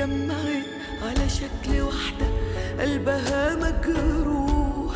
اتجمعت على شكل واحدة قلبها مجروح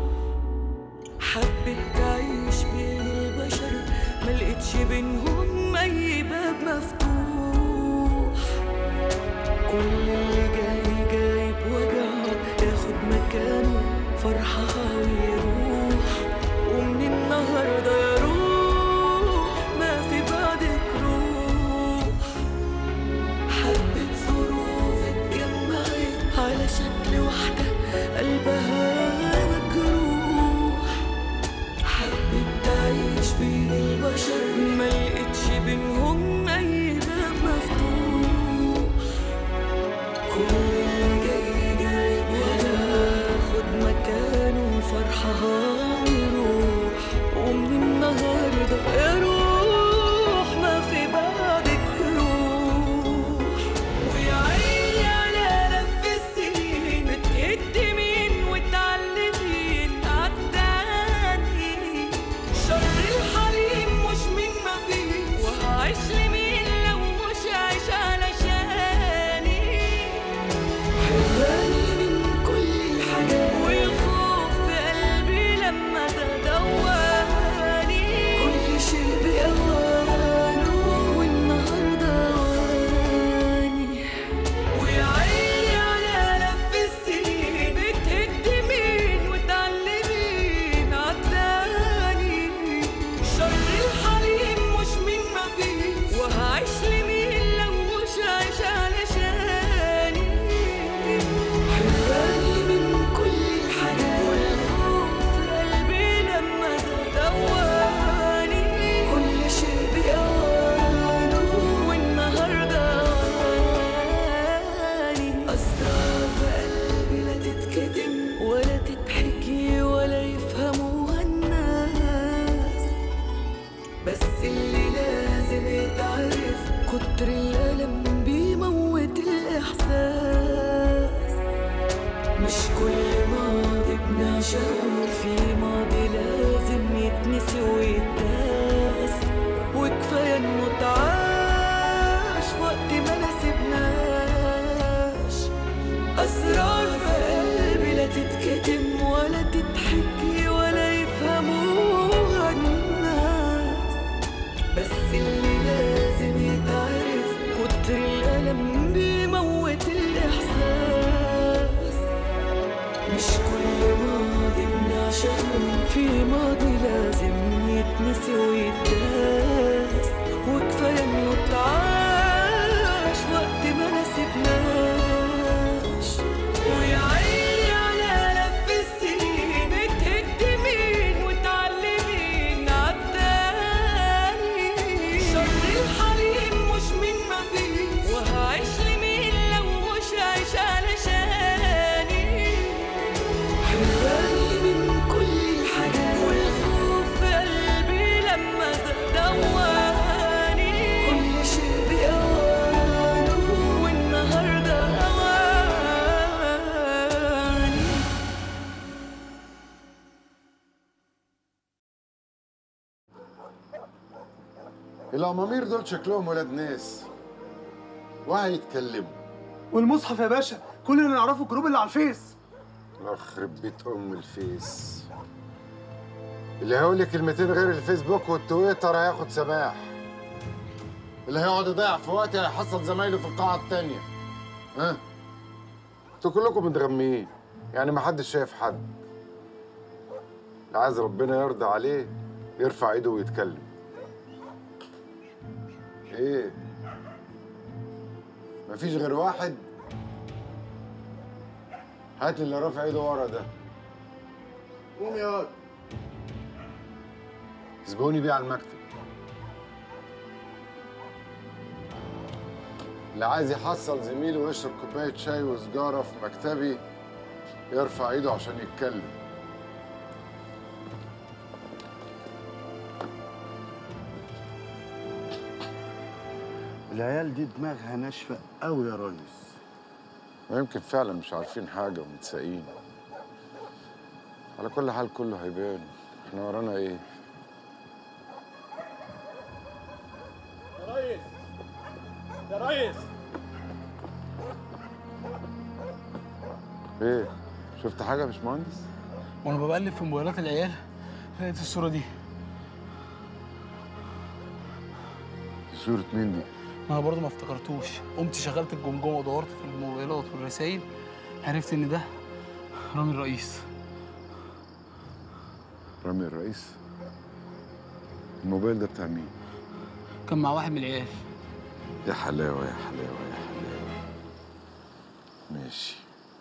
حبت تعيش بين البشر ملقتش بينهم أي باب مفتوح كل اللي جاي جايب وجعه ياخد مكانه فرحها ويروح ومن النهارده يا روح ما في بعدك روح حبة ظروف اتجمعت على شكل واحدة قلبها مجروح حبت تعيش بين البشر ملقتش بينهم أي باب مفتوح كل اللي جاي جايب وياخد مكانه فرحها ويروح ومن النهارده يا روح ما في بعدك روح ويا عيني على لف السنين بتقدمين وتعلمين عالتاني شر الحليم مش من ما فيه وهعيش لمين لو مش عايش علشاني حراني من كل الحاجات والخوف في قلبي لما تدواني كل شيء بأوانه والنهارده أواني ويا عيني على لف السنين بتهدمين وتعلمين عالتاني شر الحليم مش من ما فيه وهعيش لمين لو مش عايش علشاني حراني من كل الحاجات والخوف في قلبي لما دواني كل شيء بأوانه والنهارده أواني أسرار في قلبي لا تتكتم ولا تتحكي ولا يفهموها الناس بس اللي لازم يتعرف كتر الألم بيموت الإحساس مش كل ماضي بنعشقه في ماضي لازم يتنسي ويتداس وكفاية انه اتعاش وقت ما نسيبناش أسرار في قلبي لا تتكتم ولا تتحكي ولا يفهموها الناس بس اللي لازم يتعرف كتر الألم بيموت الإحساس مش كل ماضي بنعشقه في ماضي لازم يتنسي ويتداس وكفاية إنه اتعاش وقت ما نسيبناش ويا عيني على لف السنين بتهدمين وتعلمين عالتاني شر الحليم مش من ما فيه وهعيش لمين لو مش عايش علشاني حراني من كل الحاجات والخوف في قلبي لما دواني كل شيء بأوانه والنهارده أواني الأمامير دول شكلهم ولاد ناس وهيتكلموا والمصحف يا باشا كل اللي نعرفه الجروب اللي على الفيس يخرب بيت أم الفيس اللي هيقول لي كلمتين غير الفيسبوك والتويتر هياخد سماح اللي هيقعد يضيع في وقت هيحصل زمايله في القاعة التانية ها انتوا كلكم متغميين يعني ما حدش شايف حد اللي عايز ربنا يرضى عليه يرفع ايده ويتكلم ايه مفيش غير واحد هات اللي رافع ايده ورا ده قوم يا واد اسبقوني بيه على المكتب اللي عايز يحصل زميله ويشرب كوباية شاي وسجارة في مكتبي يرفع ايده عشان يتكلم العيال دي دماغها ناشفه قوي يا ريس ويمكن فعلا مش عارفين حاجة ومتساقين على كل حال كله هيبان احنا ورانا ايه يا ريس يا ريس ايه شفت حاجه يا باشمهندس وانا بقلب في موبايلات العيال لقيت الصوره دي دي صوره مين دي ما انا برضه ما افتكرتوش قمت شغلت الجمجمه ودورت في الموبايلات والرسايل عرفت ان ده رامي الرئيس رامي الرئيس الموبايل ده بتاع مين كان مع واحد من العيال يا حلاوه يا حلاوه يا حلاوه ماشي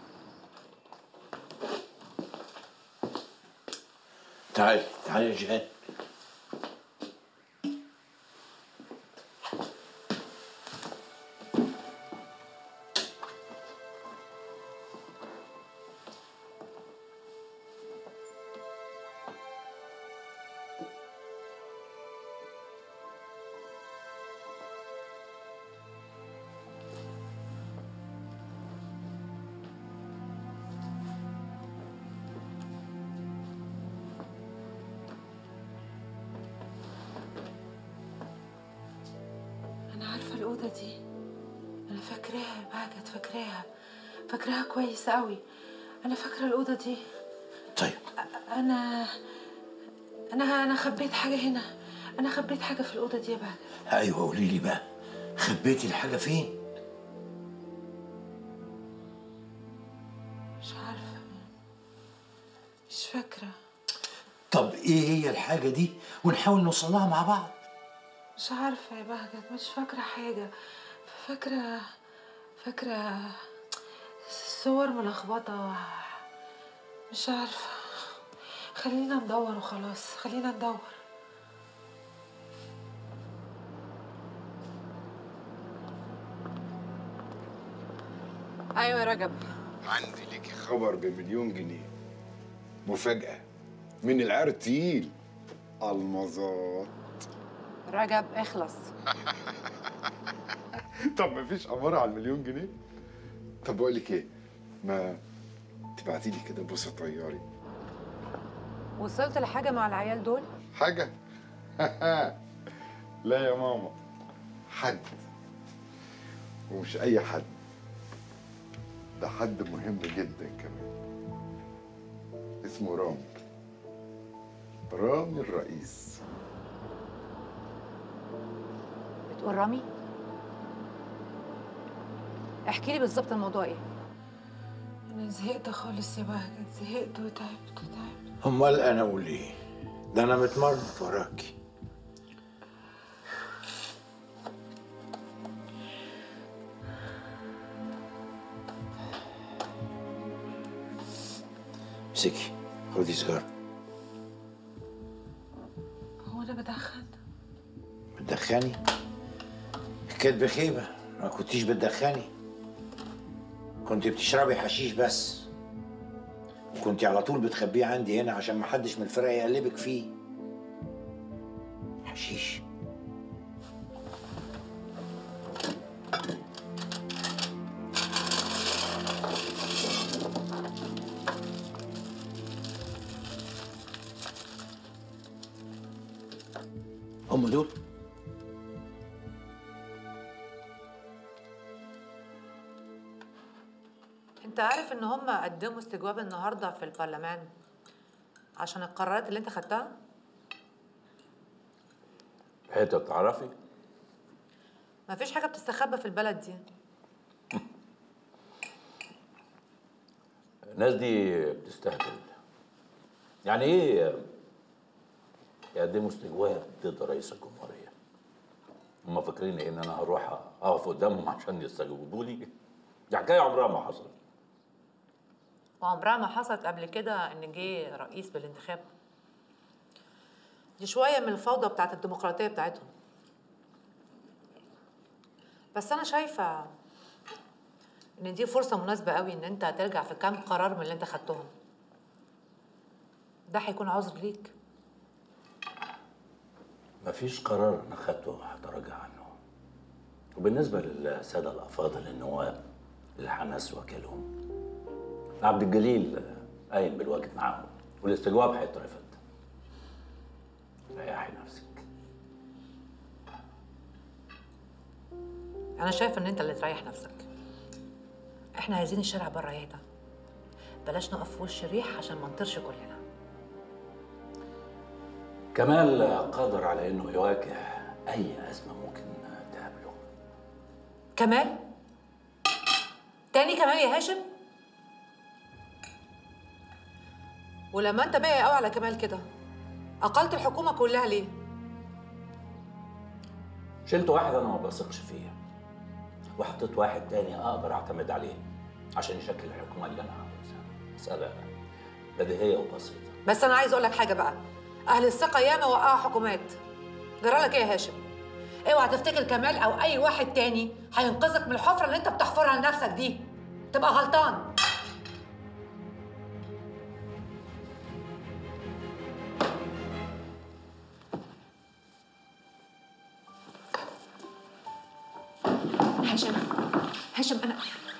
تعالي تعالي يا جيهان أنا عارفة الأوضة دي أنا فاكراها يا بهجت فاكراها فاكراها كويس أوي أنا فاكرة الأوضة دي طيب أنا أنا أنا خبيت حاجة هنا أنا خبيت حاجة في الأوضة دي يا بهجت ايوه قولي لي بقى خبيتي الحاجه فين مش عارفة مش فاكرة طب ايه هي الحاجه دي ونحاول نوصلها مع بعض مش عارفة يا بهجت مش فاكرة حاجة فاكرة فاكرة صور ملخبطة مش عارفة خلينا ندور وخلاص خلينا ندور أيوة يا رجب عندي ليكي خبر بمليون جنيه مفاجأة من العيار التقيل المظات رجب اخلص طب مفيش أمارة على المليون جنيه؟ طب بقول لك إيه؟ ما تبعتي لي كده بوسة طياري وصلت لحاجة مع العيال دول؟ حاجة؟ لا يا ماما حد ومش أي حد ده حد مهم جدا كمان اسمه رامي رامي الرئيس بتقول رامي احكي لي بالظبط الموضوع ايه أنا زهقت خالص يا بهجت زهقت وتعبت وتعبت امال انا اقول ايه ده انا متمرمط وراكي امسكي خدي سيجاره هو أنا بدخن؟ بتدخني كانت بخيبه ما كنتيش بتدخني كنت بتشربي حشيش بس وكنت على طول بتخبيه عندي هنا عشان ما حدش من الفرق يقلبك فيه حشيش هم دول انت عارف ان هم قدموا استجواب النهارده في البرلمان عشان القرارات اللي انت خدتها حتة تعرفي مفيش حاجه بتستخبى في البلد دي الناس دي بتستهبل يعني ايه يقدموا استجواب ضد رئيس الجمهورية هم فاكرين إيه ان انا هروح اقف قدامهم عشان يستجوبوا لي دي حكاية عمرها ما حصلت وعمرها ما حصلت قبل كده ان جه رئيس بالانتخاب دي شويه من الفوضى بتاعت الديمقراطيه بتاعتهم بس انا شايفه ان دي فرصه مناسبه قوي ان انت ترجع في كام قرار من اللي انت خدتهم ده هيكون عذر ليك مفيش قرار انا خدته هتراجع عنه وبالنسبة للسادة الأفاضل النواب اللي حماس وكيلهم عبد الجليل قايم بالواجب معاهم والاستجواب هيترفض ريحي نفسك انا شايفه ان انت اللي تريح نفسك احنا عايزين الشارع بره يهدى بلاش نقف في وش الريح عشان ما نطيرش كلنا كمال قادر على انه يواجه اي ازمه ممكن تقابله كمال تاني كمال يا هاشم ولما انت باقي قوي على كمال كده اقلت الحكومه كلها ليه شلت واحد انا ما بثقش فيه وحطيت واحد تاني اقدر اعتمد عليه عشان يشكل الحكومه اللي انا عاوزها مساله بديهيه وبسيطه بس انا عايز اقول لك حاجه بقى اهل الثقه ياما وقعوا حكومات جرالك ايه يا هاشم اوعى تفتكر كمال او اي واحد تاني هينقذك من الحفره اللي انت بتحفرها لنفسك دي تبقى غلطان هاشم هاشم انا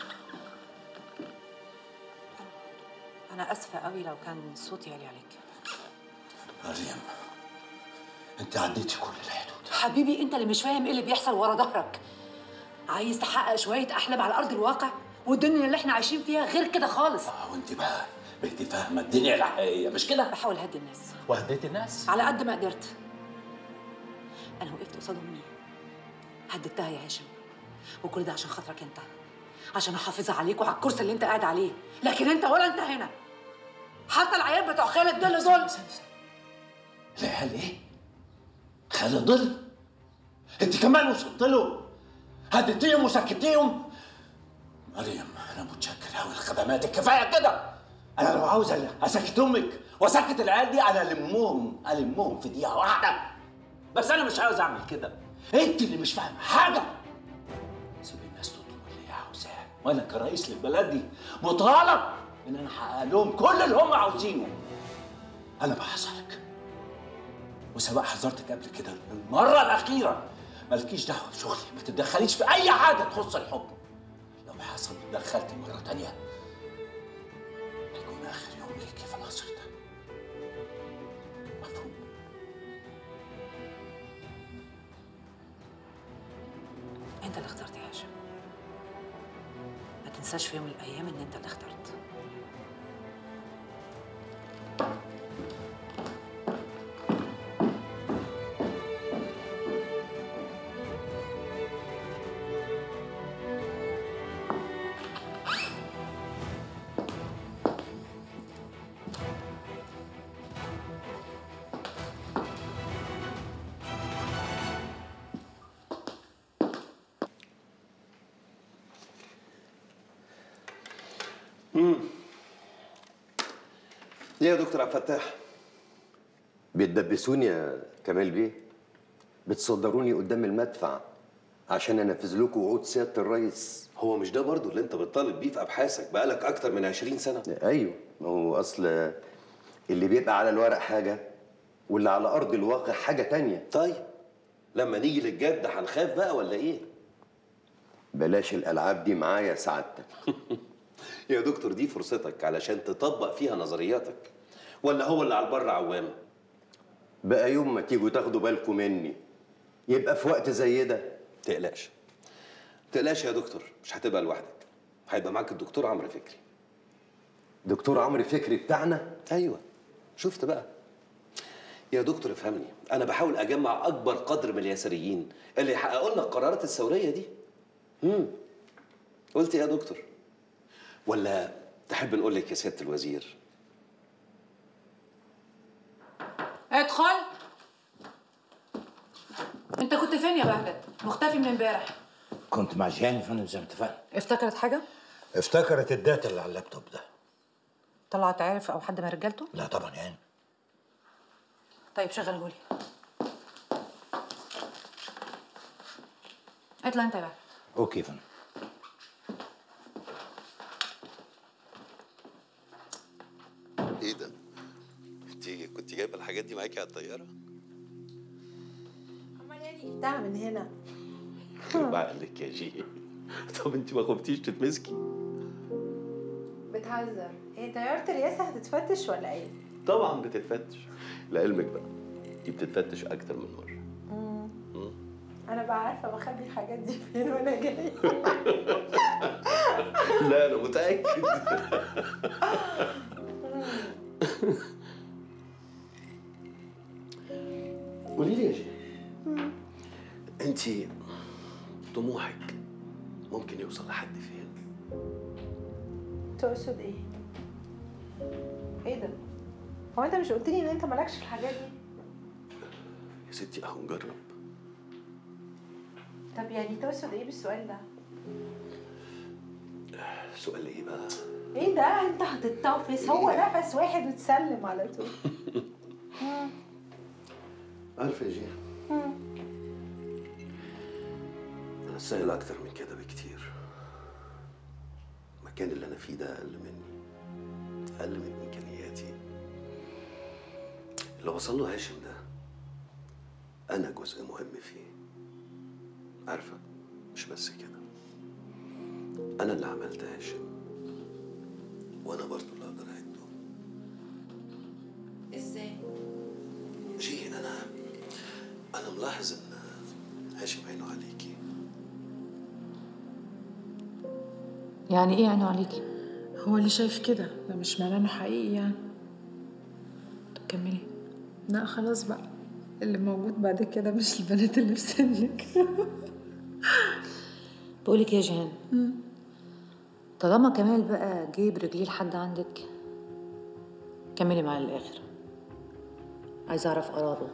انا اسفه قوي لو كان صوتي عالي عليك مريم انت عديتي كل الحدود حبيبي انت اللي مش فاهم ايه اللي بيحصل ورا ظهرك عايز تحقق شويه احلام على ارض الواقع والدنيا اللي احنا عايشين فيها غير كده خالص اه وانت بقى بقيتي فاهمه الدنيا الحقيقيه مش كده بحاول اهدي الناس وهديتي الناس على قد ما قدرت انا وقفت قصاد امي هددتها يا هاشم وكل ده عشان خاطرك انت عشان احافظ عليك وعلى الكرسي اللي انت قاعد عليه لكن انت ولا انت هنا حتى العيال بتوع خالد دول دول العيال ايه؟ خالد ضل انت كمان وصلت له هديتيهم وسكتيهم مريم انا متشكر قوي لخدماتك كفايه كده انا لو عاوز اسكت امك واسكت العيال دي انا المهم المهم في دقيقه واحده بس انا مش عاوز اعمل كده انت اللي مش فاهم حاجه سيب الناس تطلب اللي هي عاوزاه وانا كرئيس للبلد دي مطالب ان انا احقق لهم كل اللي هم عاوزينه انا بحذرك وسواء حذرتك قبل كده المره الاخيره مالكيش دعوه بشغلي ما تتدخليش في اي حاجه تخص الحب لو حصل اتدخلت مره تانيه هيكون اخر يوم ليكي في القصر ده مفهوم انت اللي اخترت يا هاشم ما تنساش في يوم من الايام ان انت اللي اخترت ايه يا دكتور عبد الفتاح بتدبسوني يا كمال بيه بتصدروني قدام المدفع عشان انفذ لكم وعود سياده الرئيس هو مش ده برضو اللي انت بتطالب بيه في ابحاثك بقالك اكتر من 20 سنه ايوه ما هو اصل اللي بيبقى على الورق حاجه واللي على ارض الواقع حاجه تانية طيب لما نيجي للجد هنخاف بقى ولا ايه بلاش الالعاب دي معايا سعادتك يا دكتور دي فرصتك علشان تطبق فيها نظرياتك ولا هو اللي على البر عوام بقى يوم ما تيجوا تاخدوا بالكم مني يبقى في وقت زي ده تقلقش تقلقش يا دكتور مش هتبقى لوحدك هيبقى معاك الدكتور عمرو فكري دكتور عمرو فكري بتاعنا ايوه شفت بقى يا دكتور افهمني انا بحاول اجمع اكبر قدر من اليساريين اللي يحققوا لنا القرارات الثوريه دي امم قلت إيه يا دكتور ولا تحب نقول لك يا سياده الوزير ادخل انت كنت فين يا بهجت مختفي من امبارح كنت مع جيهان يا فندم زي ما اتفقنا افتكرت حاجه افتكرت الداتا اللي على اللابتوب ده طلعت عارف او حد من رجالته لا طبعا يعني طيب شغلهولي اطلع انت يا بهجت اوكي يا فندم ايه ده انت كنت جايبه الحاجات دي معاكي على الطياره امال يعني جبتها من هنا يخرب لك يا جي طب انت ما خفتيش تتمسكي بتهزر هي طيارة الرئاسة هتتفتش ولا ايه؟ طبعا بتتفتش لعلمك بقى دي بتتفتش اكتر من مره انا بقى عارفة بخبي الحاجات دي فين وانا جاية لا انا متاكد قولي لي يا جي انت طموحك ممكن يوصل لحد فين تقصد ايه؟ ايه ده؟ هو انت مش قلت لي ان انت مالكش في الحاجات دي؟ يا ستي اهو نجرب طب يعني تقصد ايه بالسؤال ده؟ سؤال ايه بقى ايه ده؟ انت هتتطفس هو نفس واحد وتسلم على طول مم. عارفه يا جي مم. انا سهل اكتر من كده بكتير المكان اللي انا فيه ده اقل مني اقل من امكانياتي اللي وصل له هاشم ده انا جزء مهم فيه عارفه مش بس كده انا اللي عملت هاشم وانا برضو اللي اقدر اعده ازاي؟ جي انا انا ملاحظ ان هاشم عينه عليكي يعني ايه عينه عليكي؟ هو اللي شايف كده ده مش معناه انه حقيقي يعني طب كملي لا خلاص بقى اللي موجود بعد كده مش البنات اللي في سنك بقولك يا جيهان طالما كمال بقى جه برجليه لحد عندك كملي معاه للاخر عايزه اعرف قراره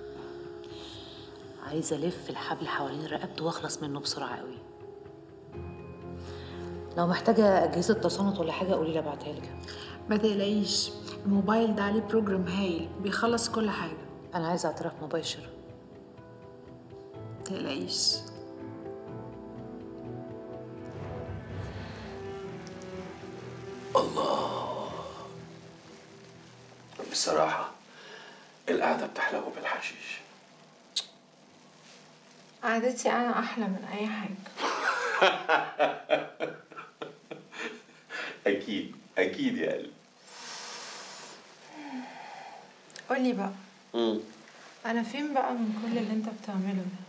عايزه الف الحبل حوالين رقبته واخلص منه بسرعه قوي لو محتاجه اجهزه تصنت ولا حاجه قولي لي ابعتها لك ما تقلقيش الموبايل ده عليه بروجرام هايل بيخلص كل حاجه انا عايزه اعتراف مباشر تقلقيش الله بصراحة القعدة بتحلو بالحشيش قعدتي انا احلى من اي حاجه أكيد أكيد يا قلبي قولي بقى انا فين بقى من كل اللي انت بتعمله ده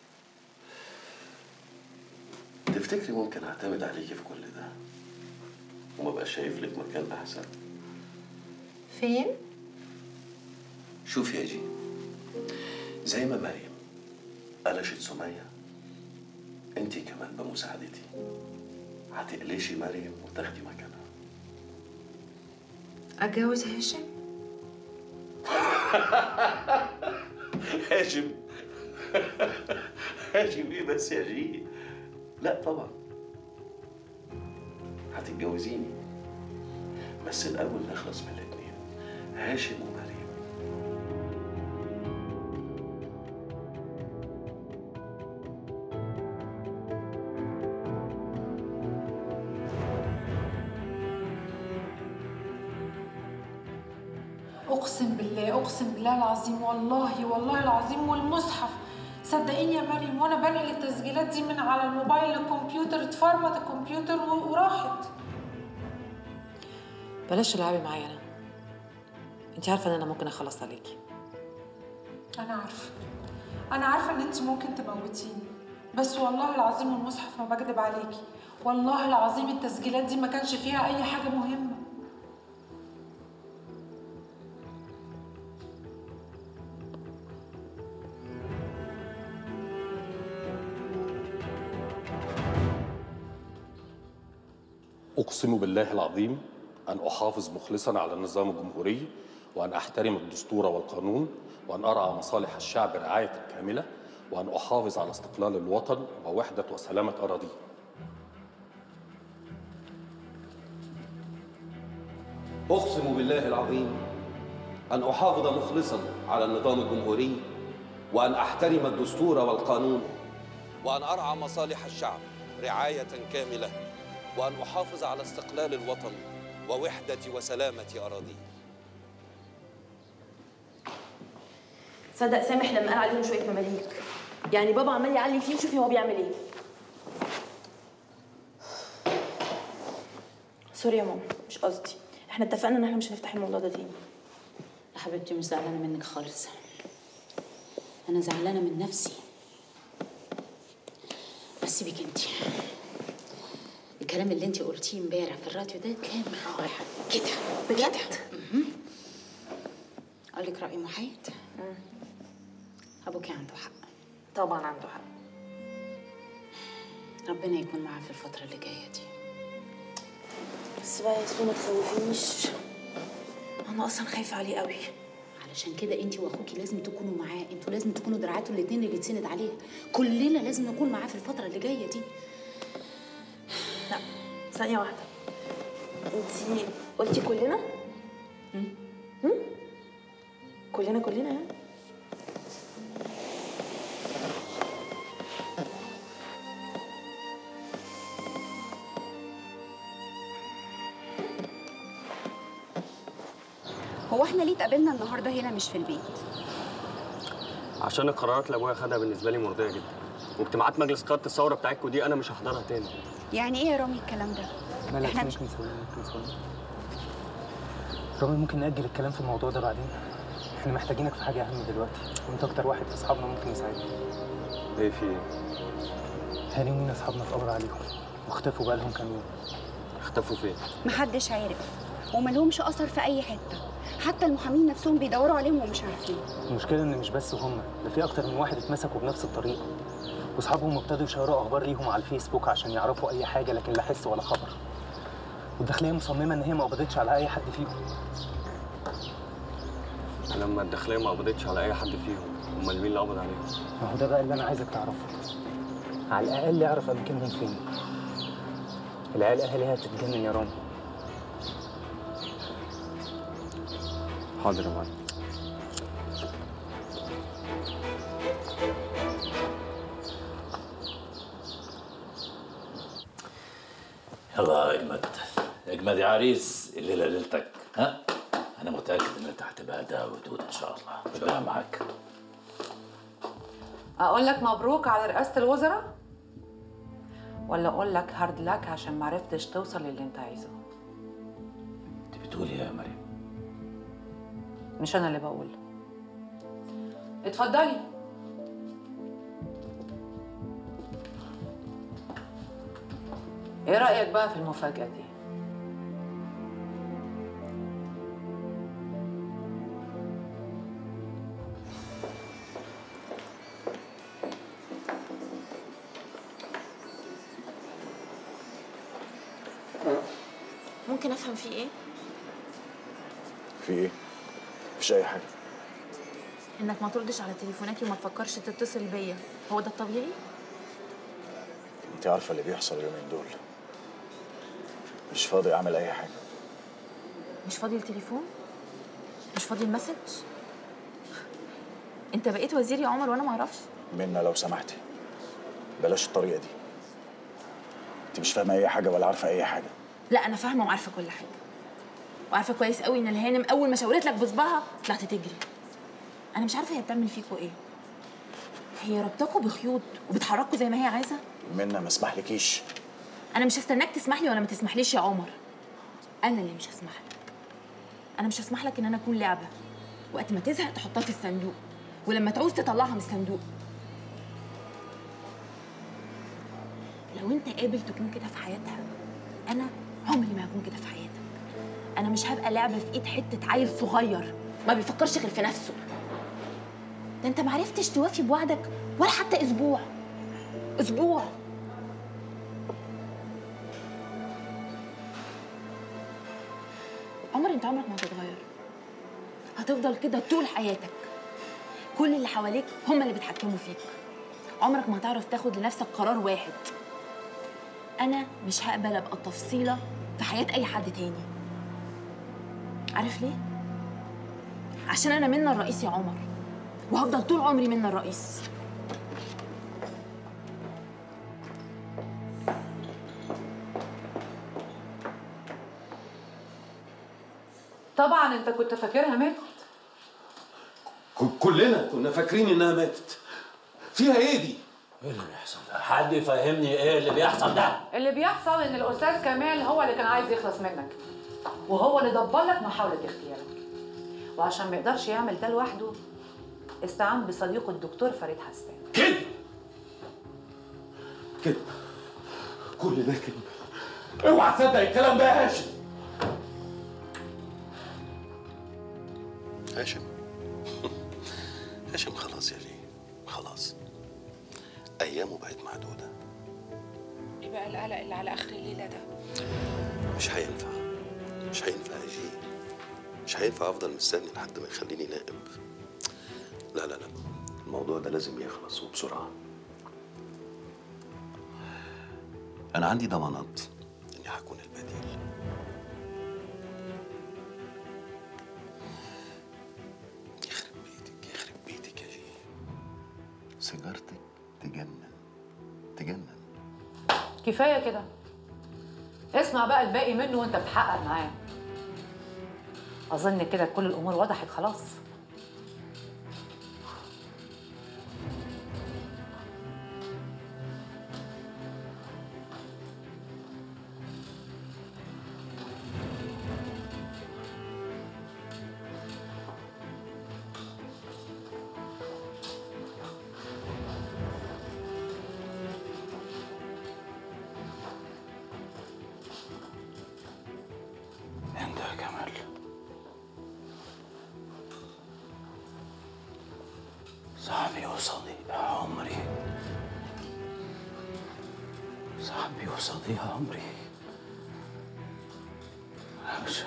تفتكري ممكن أعتمد عليكي في كل ده وما بقاش شايف لك مكان أحسن فين شوف يا جي زي ما مريم قلشت سمية انتي كمان بمساعدتي هتقلشي مريم وتاخدي مكانها اتجوز هاشم هاشم هاشم ايه بس يا جي لا طبعا هتتجوزيني بس الاول نخلص من الاتنين هاشم ومريم اقسم بالله اقسم بالله العظيم والله والله العظيم والمصحف صدقيني يا مريم وانا بنقل التسجيلات دي من على الموبايل للكمبيوتر اتفرمت الكمبيوتر و- وراحت بلاش تلعبي معايا انا انت عارفه ان انا ممكن اخلص عليكي انا عارفه انا عارفه ان انت ممكن تموتيني بس والله العظيم والمصحف ما بكذب عليكي والله العظيم التسجيلات دي ما كانش فيها اي حاجه مهمه أقسم بالله العظيم أن أحافظ مخلصا على النظام الجمهوري وأن أحترم الدستور والقانون وأن أرعى مصالح الشعب رعاية كاملة وأن أحافظ على استقلال الوطن ووحدة وسلامة أراضيه أقسم بالله العظيم أن أحافظ مخلصا على النظام الجمهوري وأن أحترم الدستور والقانون وأن أرعى مصالح الشعب رعاية كاملة وأن أحافظ على استقلال الوطن ووحدة وسلامة أراضيه صدق سامح لما قال عليهم شويه مماليك يعني بابا عمال يعلي فيه وشوفي هو بيعمل ايه سوري يا ماما مش قصدي احنا اتفقنا ان احنا مش هنفتح الموضوع ده تاني يا حبيبتي مش زعلانه منك خالص انا زعلانه من نفسي بس سيبك انتي الكلام اللي انت قلتيه امبارح في الراديو ده كان رائع كده بجد؟ مهم. اقول لك راي محايد ابوكي عنده حق طبعا عنده حق ربنا يكون معاه في الفتره اللي جايه دي بس بقى يا ياسمين ما تخوفينيش انا اصلا خايفه عليه قوي علشان كده انت واخوكي لازم تكونوا معاه انتوا لازم تكونوا دراعاته الاثنين اللي يتسند عليها كلنا لازم نكون معاه في الفتره اللي جايه دي لا ثانيه واحده انتي قلتي كلنا هم؟ كلنا كلنا يعني هو احنا ليه اتقابلنا النهارده هنا مش في البيت؟ عشان القرارات اللي ابويا خدها بالنسبه لي مرضيه جدا واجتماعات مجلس قاده الثوره بتاعتكم دي انا مش هحضرها تاني يعني ايه يا رامي الكلام ده؟ مالك إحنا ممكن نسوي ممكن نسوي رامي ممكن نأجل الكلام في الموضوع ده بعدين احنا محتاجينك في حاجة أهم دلوقتي وانت أكتر واحد في أصحابنا ممكن يساعدنا ايه في ايه؟ هاني ومينا أصحابنا اتقبض عليهم واختفوا بقالهم كام يوم اختفوا فين؟ محدش عارف وملهمش اثر في اي حته حتى المحامين نفسهم بيدوروا عليهم ومش عارفين المشكلة إن مش بس هم ده في أكتر من واحد اتمسكوا بنفس الطريقة وأصحابهم ابتدوا يشيروا أخبار ليهم على الفيسبوك عشان يعرفوا أي حاجة لكن لا حس ولا خبر والداخلية مصممة إن هي ما قبضتش على أي حد فيهم لما الداخليه ما قبضتش على اي حد فيهم امال مين اللي قبض عليهم؟ ما هو ده بقى اللي أنا عايزك تعرفه على الأقل اعرف أماكنهم فين العيال أهلها تتجنن يا رامي حاضر يا معلم يلا يا اجمد اجمد يا عريس الليله ليلتك ها انا متاكد ان انت هتبقى اداء ودود ان شاء الله ربنا معاك اقول لك مبروك على رئاسه الوزراء ولا اقول لك هارد لك عشان ما عرفتش توصل للي انت عايزه انت بتقولي يا مريم مش انا اللي بقول اتفضلي ايه رايك بقى في المفاجاه دي ممكن افهم فيه ايه في ايه؟ مفيش أي حاجة انك ما تردش على تليفوناتي وما تفكرش تتصل بيا هو ده الطبيعي أنت عارفة اللي بيحصل اليومين دول مش فاضي أعمل أي حاجة مش فاضي التليفون مش فاضي المسج انت بقيت وزير يا عمر وانا ما اعرفش منا لو سمحتي بلاش الطريقة دي أنت مش فاهمة أي حاجة ولا عارفة أي حاجة لا انا فاهمه وعارفه كل حاجه وعارفه كويس قوي ان الهانم اول ما شاورت لك بصبعها طلعت تجري انا مش عارفه هي بتعمل فيكوا ايه هي ربطاكوا بخيوط وبتحركوا زي ما هي عايزه منا ما اسمحلكيش انا مش هستناك تسمح لي ولا ما تسمحليش يا عمر انا اللي مش هسمح لك انا مش هسمح لك ان انا اكون لعبه وقت ما تزهق تحطها في الصندوق ولما تعوز تطلعها من الصندوق لو انت قابل تكون كده في حياتها انا عمري ما هكون كده في حياتك انا مش هبقى لعبه في ايد حته عيل صغير ما بيفكرش غير في نفسه ده انت معرفتش توفي بوعدك ولا حتى اسبوع اسبوع عمر انت عمرك ما هتتغير هتفضل كده طول حياتك كل اللي حواليك هم اللي بيتحكموا فيك عمرك ما هتعرف تاخد لنفسك قرار واحد انا مش هقبل ابقى تفصيله في حياه اي حد تاني عارف ليه عشان انا منا الرئيس يا عمر وهفضل طول عمري منا الرئيس طبعا انت كنت فاكرها ماتت ك- كلنا كنا فاكرين انها ماتت فيها ايه دي ايه اللي بيحصل ده حد يفهمني ايه اللي بيحصل ده اللي بيحصل ان الاستاذ كمال هو اللي كان عايز يخلص منك وهو اللي دبر لك محاوله اغتيالك وعشان ما يقدرش يعمل ده لوحده استعان بصديقه الدكتور فريد حسان كده كده كل ده كده اوعى تصدق الكلام ده يا هاشم هاشم هاشم خلاص يا جي خلاص ايامه بقت معدوده ايه بقى القلق اللي على اخر الليله ده مش هينفع مش هينفع يا جي مش هينفع افضل مستني لحد ما يخليني نائب لا لا لا الموضوع ده لازم يخلص وبسرعه انا عندي ضمانات اني هكون البديل يخرب بيتك يخرب بيتك يا جي سيجارتك تجنن تجنن كفايه كده اسمع بقى الباقي منه وانت بتحقق معاه اظن كده كل الامور وضحت خلاص انت يا كمال صاحبي وصديق عمري صاحبي وصديق عمري أنا مش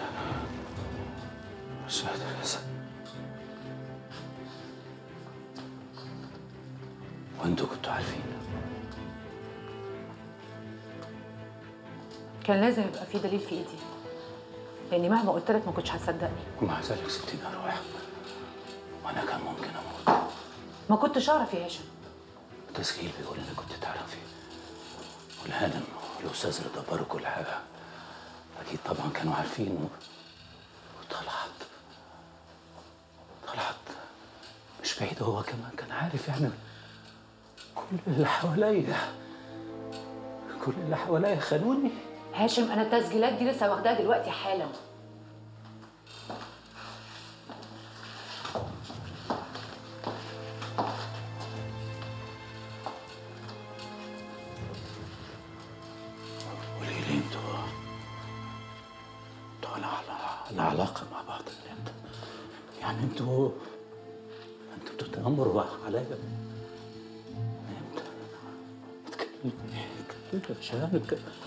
مش قادر أصدق وانتوا كنتوا عارفين كان لازم يبقى في دليل في ايدي لاني مهما قلت لك ما كنتش هتصدقني ومع ذلك سبتيني اروح وانا كان ممكن اموت ما كنتش اعرف يا هاشم التسجيل بيقول انك كنت تعرفي والهانم والاستاذ رضا باروا كل حاجه اكيد طبعا كانوا عارفين و... وطلعت طلعت مش بعيد هو كمان كان عارف يعني كل اللي حواليا كل اللي حواليا خانوني هاشم انا التسجيلات دي لسه واخداها دلوقتي حالا قولي لي انتوا انتوا على على على علاقه مع بعض من امتى؟ يعني انتوا انتوا بتتنمروا عليا من امتى؟ اتكلمي اتكلمي يا شهاب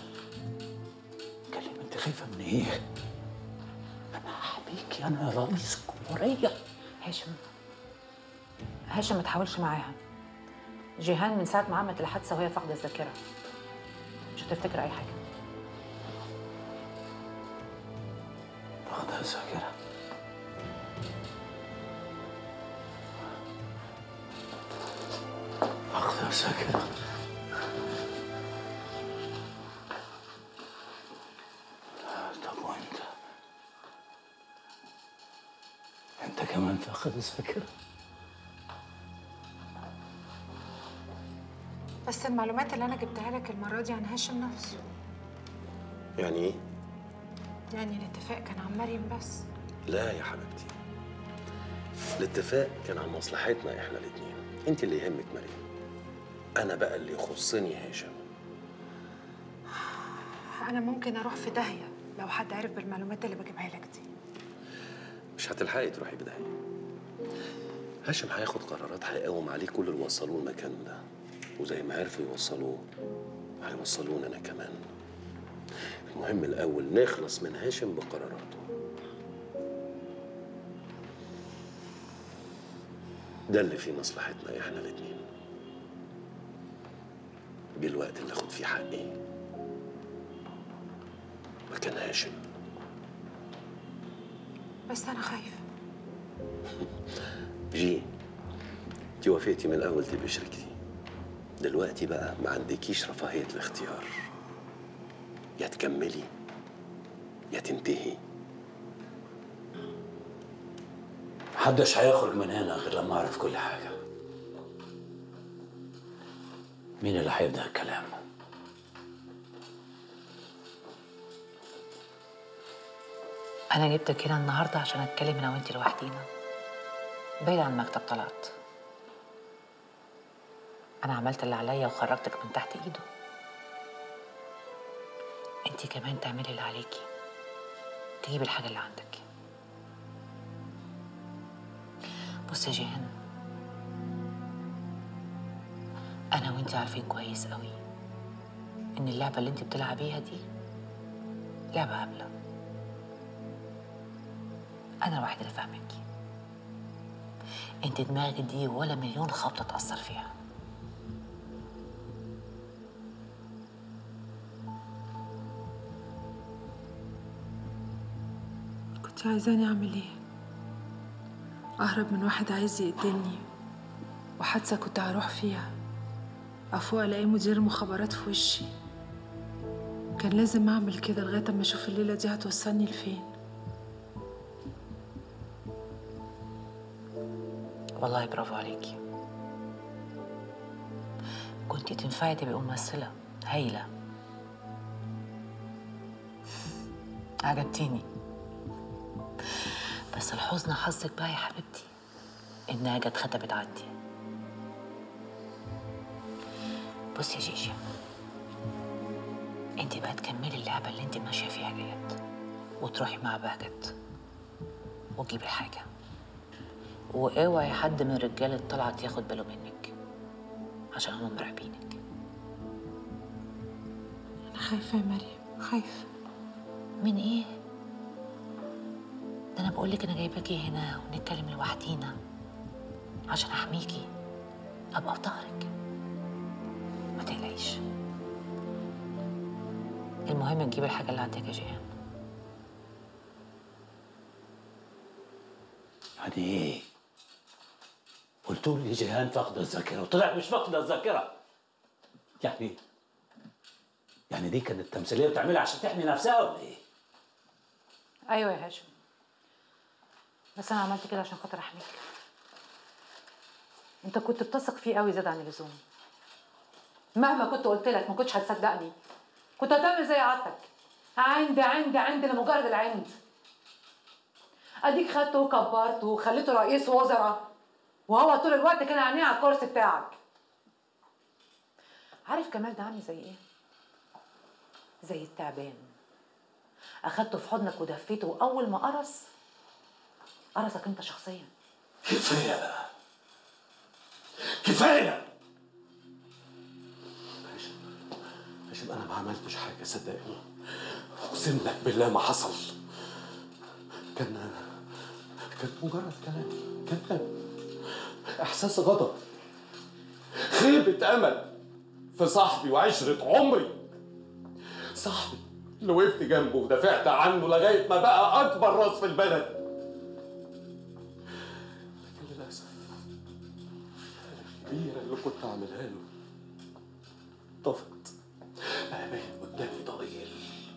اتكلمي انت خايفه من ايه؟ انا هحميكي انا رئيس الجمهوريه هاشم هاشم ما تحاولش معاها جيهان من ساعه ما عملت الحادثه وهي فاقده الذاكره مش هتفتكر اي حاجه فاقدة الذاكرة فاقدة الذاكرة طب وانت انت كمان فاقد الذاكرة بس المعلومات اللي انا جبتها لك المره دي عن هاشم نفسه يعني ايه يعني الاتفاق كان عن مريم بس لا يا حبيبتي الاتفاق كان عن مصلحتنا احنا الاتنين انت اللي يهمك مريم انا بقى اللي يخصني هاشم انا ممكن اروح في داهيه لو حد عرف بالمعلومات اللي بجيبها لك دي مش هتلحقي تروحي بداية هاشم هياخد قرارات هيقوم عليه كل اللي وصلوه المكان ده وزي ما عرفوا يوصلوه هيوصلونا انا كمان المهم الاول نخلص من هاشم بقراراته ده اللي فيه مصلحتنا احنا الاتنين جه الوقت اللي اخد فيه حقي مكان هاشم بس انا خايفه جي انت وافقتي من الاول تبقي شريكتي دلوقتي بقى ما عندكيش رفاهية الاختيار يا تكملي يا تنتهي محدش هيخرج من هنا غير لما اعرف كل حاجة مين اللي هيبدأ الكلام؟ انا جبتك هنا النهارده عشان اتكلم انا وانت لوحدينا بعيد عن مكتب طلعت انا عملت اللي عليا وخرجتك من تحت ايده انت انت كمان تعملي اللي عليكي تجيبي الحاجة اللي عندك بصي يا جيهان أنا وأنت عارفين كويس قوي إن اللعبة اللي أنت بتلعبيها دي لعبة هبلة أنا الوحيدة اللي فاهمك أنت دماغك دي ولا مليون خبطة تأثر فيها كنت عايزاني اعمل ايه اهرب من واحد عايز يقتلني وحادثه كنت هروح فيها افوق الاقي مدير مخابرات في وشي كان لازم اعمل كده لغايه اما اشوف الليله دي هتوصلني لفين والله برافو عليكي كنت تنفعي تبقي ممثلة هايلة عجبتيني بس الحزن حظك بقى يا حبيبتي إنها جت ختمت عندي بصي يا جيجي انت بقى تكملي اللعبة اللي انت ماشية فيها ديت وتروحي مع بهجت وتجيبي الحاجة واوعي حد من رجالة طلعت ياخد باله منك عشان هم مراقبينك انا خايفه يا مريم خايفه من ايه ده انا بقولك انا جايباكي هنا ونتكلم لوحدينا عشان احميكي ابقى في ظهرك ما تقلقيش المهم تجيبي الحاجه اللي عندك يا جيهان يعني ايه؟ قلت لي جيهان فاقدة الذاكرة وطلع مش فاقدة الذاكرة يعني ايه؟ يعني دي كانت تمثيلية بتعملها عشان تحمي نفسها ولا ايه؟ ايوه يا هاشم بس انا عملت كده عشان خاطر احميك انت كنت بتثق فيه قوي زيادة عن اللزوم مهما كنت قلت لك ما كنتش هتصدقني كنت هتعمل زي عادتك عند عند عند لمجرد العند اديك خدته وكبرته وخليته رئيس وزراء وهو طول الوقت كان عينيه على الكرسي بتاعك عارف كمال ده عامل زي ايه زي التعبان اخدته في حضنك ودفيته واول ما قرص قرصك انت شخصيا كفايه بقى كفايه هاشم انا ما عملتش حاجه صدقني اقسم لك بالله ما حصل كان كان مجرد كلام كلام احساس غضب خيبه امل في صاحبي وعشره عمري صاحبي اللي وقفت جنبه ودافعت عنه لغايه ما بقى اكبر راس في البلد لكن للاسف الكبيره اللي كنت اعملها له طفت بقى باين قدامي ضئيل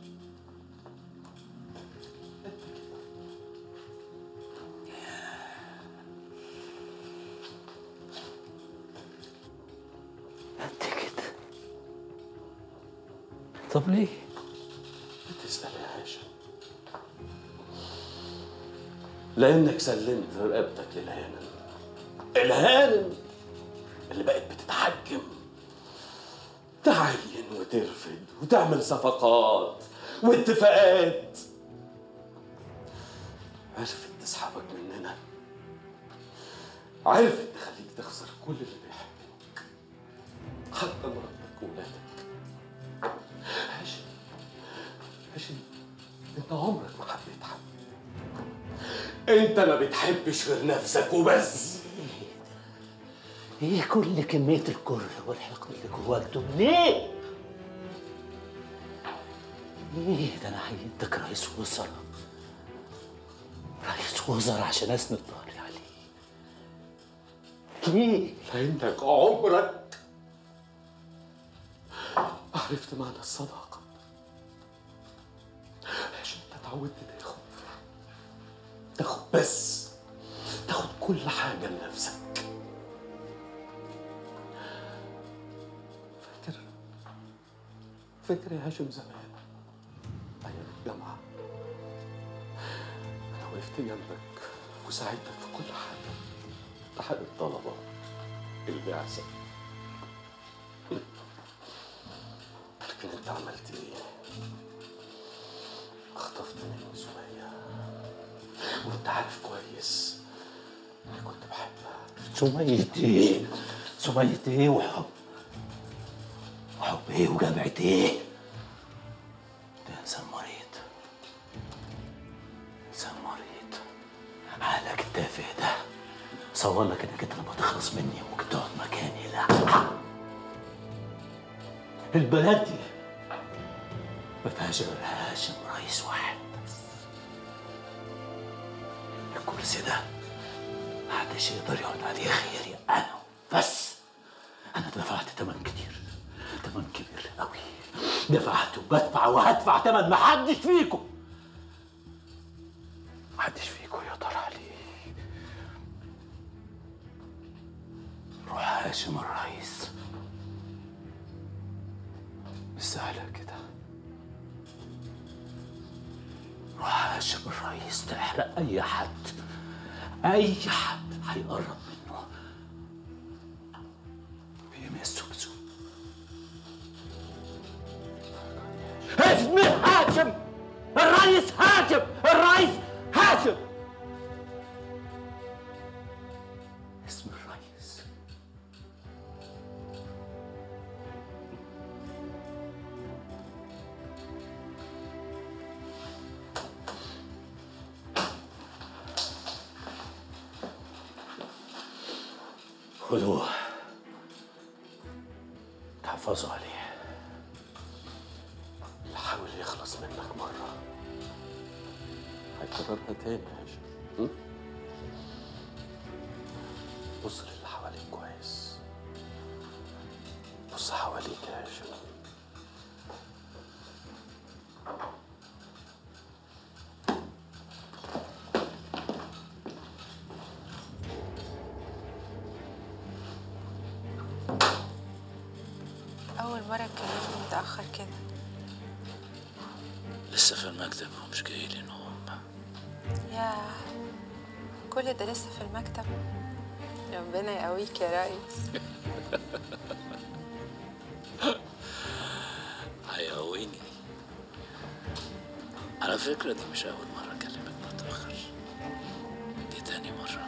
طب ليه؟ بتسأل يا هاشم لأنك سلمت رقبتك للهانم الهانم اللي بقت بتتحكم تعين وترفد وتعمل صفقات واتفاقات عرفت تسحبك مننا عرفت تخليك تخسر كل اللي بيحبوك حتى مراتك وولادك هاشم هاشم انت عمرك ما حبيت حد انت ما بتحبش غير نفسك وبس ايه كل كمية الكره والحقد اللي جواك دول ليه؟ ليه ده انا عينتك رئيس وزراء رئيس وزراء عشان اسند ظهري عليه ليه؟ لانك عمرك عرفت معنى الصداقة عشان انت اتعودت تاخد تاخد بس تاخد كل حاجة لنفسك فاكر فاكر يا هاشم زمان أيام الجامعة أنا وقفت جنبك وساعدتك في كل حاجة اتحاد الطلبة البعثة لكن انت عملت ايه؟ كنت عارف كويس انا كنت بحبها سمية ايه سمية ايه وحب وحب ايه وجامعة ايه ده انسان مريض انسان مريض عقلك التافه ده صور لك انك انت لما تخلص مني ممكن تقعد مكاني لا البلد دي ما فيهاش غير هاشم رئيس واحد بس الكرسي ده محدش يقدر يقعد عليه خيري انا بس انا دفعت تمن كتير تمن كبير قوي دفعت وبدفع وهدفع تمن محدش فيكم محدش فيكم يقدر عليه روح هاشم الرئيس مش سهلة كده روح هاشم الرئيس تحرق أي حد أي حد هيقرب منه بيمسه بسوء اسمي هاشم الرئيس هاشم الرئيس هاشم اسم الرئيس خذوه تحفظوا عليه اللي حاول يخلص منك مرة هيكررها تاني يا هاشم م? بص للي حواليك كويس بص حواليك يا هاشم أول مرة تكلمني متأخر كده لسه في المكتب ومش جاي لي نوم ياه كل ده لسه في المكتب ربنا يقويك يا ريس هيقويني على فكرة دي مش أول مرة أكلمك متأخر دي تاني مرة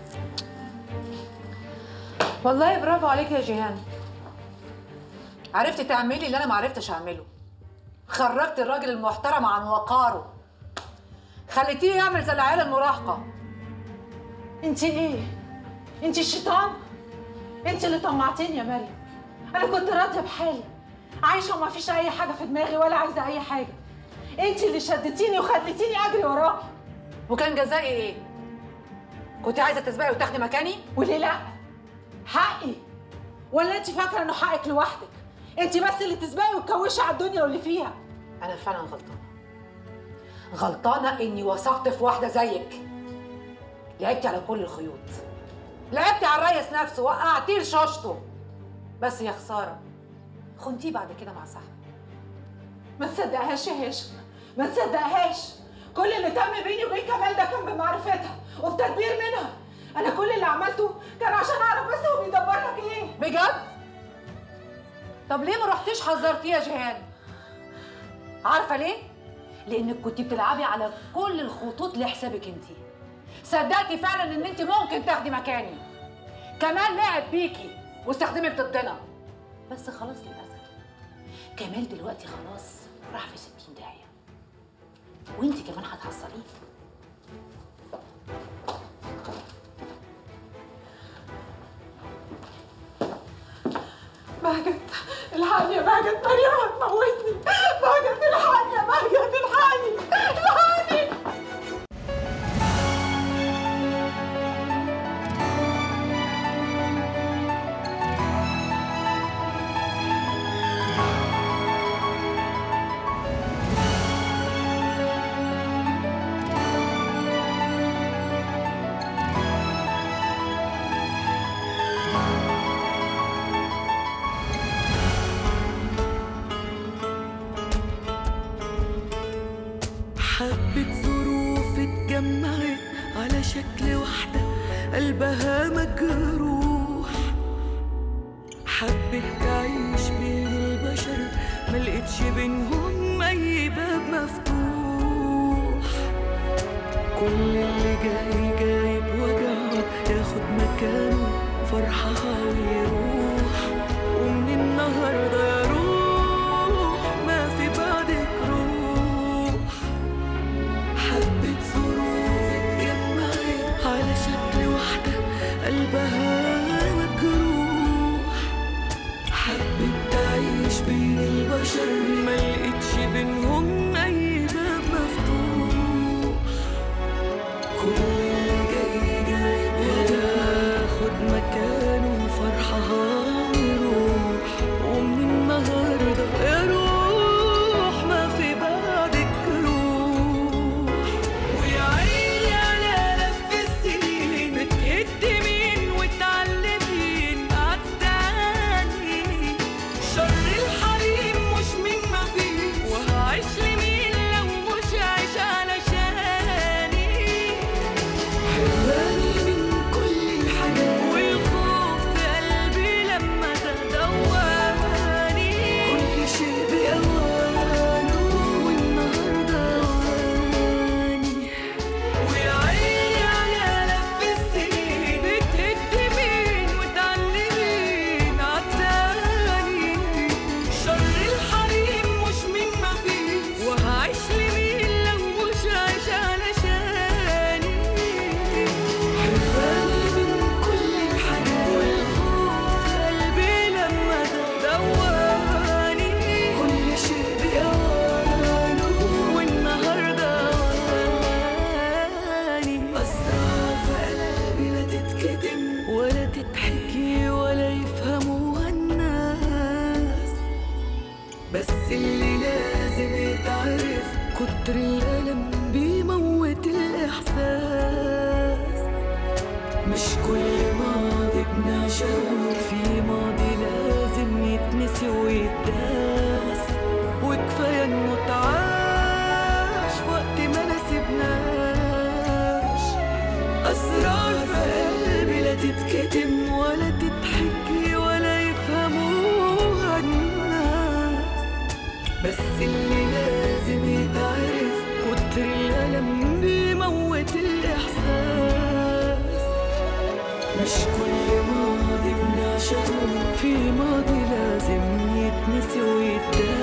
والله برافو عليك يا جيهان عرفتي تعملي اللي انا ما عرفتش اعمله خرجت الراجل المحترم عن وقاره خليتيه يعمل زي العيال المراهقه انت ايه انت الشيطان انت اللي طمعتيني يا مريم انا كنت راضيه بحالي عايشه وما فيش اي حاجه في دماغي ولا عايزه اي حاجه انت اللي شدتيني وخليتيني اجري وراكي وكان جزائي ايه كنت عايزه تسبقي وتاخدي مكاني وليه لا حقي ولا انت فاكره انه حقك لوحدك انت بس اللي تسبقي وتكوشي على الدنيا واللي فيها انا فعلا غلطانه غلطانه اني وثقت في واحده زيك لعبتي على كل الخيوط لعبتي على الريس نفسه وقعتيه لشاشته بس يا خساره خنتيه بعد كده مع صاحبي ما تصدقهاش يا هاشم ما تصدقهاش كل اللي تم بيني وبين كمال ده كان بمعرفتها وبتدبير منها انا كل اللي عملته كان عشان اعرف بس هو بيدبر لك ايه بجد طب ليه ما رحتيش حذرتيه يا جيهان عارفه ليه لانك كنت بتلعبي على كل الخطوط لحسابك انت صدقتي فعلا ان انت ممكن تاخدي مكاني كمال لعب بيكي واستخدمك ضدنا بس خلاص للاسف كمال دلوقتي خلاص راح في 60 داهيه وانت كمان هتحصليه بهجت الحقني يا بهجت مريم هتموتني بهجت الحقني يا بهجت الحقني الحقني حبة ظروف اتجمعت على شكل واحدة قلبها مجروح حبت تعيش بين البشر ملقتش بينهم أي باب مفتوح كل اللي جاي جاي بوجعه ياخد مكانه فرحها ويروح ومن النهارده يا روح ما في بعدك روح حبة ظروف اتجمعت على شكل واحدة قلبها مجروح حبت تعيش بين البشر ما لقيتش بينهم أي باب مفتوح كل اللي جاي جاي بياخد مكانه فرحها ويروح ومن النهارده يا روح ما في بعدك روح ويا عيني على لف السنين بتهد مين وتعلمين عالتاني شر الحريم مش من ما فيه وهعيش لمين لو مش عايش علشاني حراني من كل الحاجات والخوف في قلبي لما تدواني كل شيء بأوانه والنهارده أواني ويا عيني على لف السنين بتهد مين وتعلمين عالتاني شر الحريم مش من ما فيه وهعيش لمين لو مش عايش علشاني حراني من كل الحاجات والخوف في قلبي لما تدواني كل شيء بأوانه والنهارده أواني أسرار في قلبي لا تتكتم ولا تتحكي ولا يفهموها الناس بس اللي لازم يتعرف كتر الألم بيموت الإحساس مش كل ماضي بنعشقه في ماضي لازم يتنسي ويتداس وكفاية انه اتعاش في وقت ما نسيبناش أسرار في قلبي لا تتكتم ولا تتحكي ولا يفهموها الناس بس اللي لازم يتعرف كتر الألم بيموت الإحساس مش كل ماضي بنعشقه في ماضي لازم يتنسي ويتداس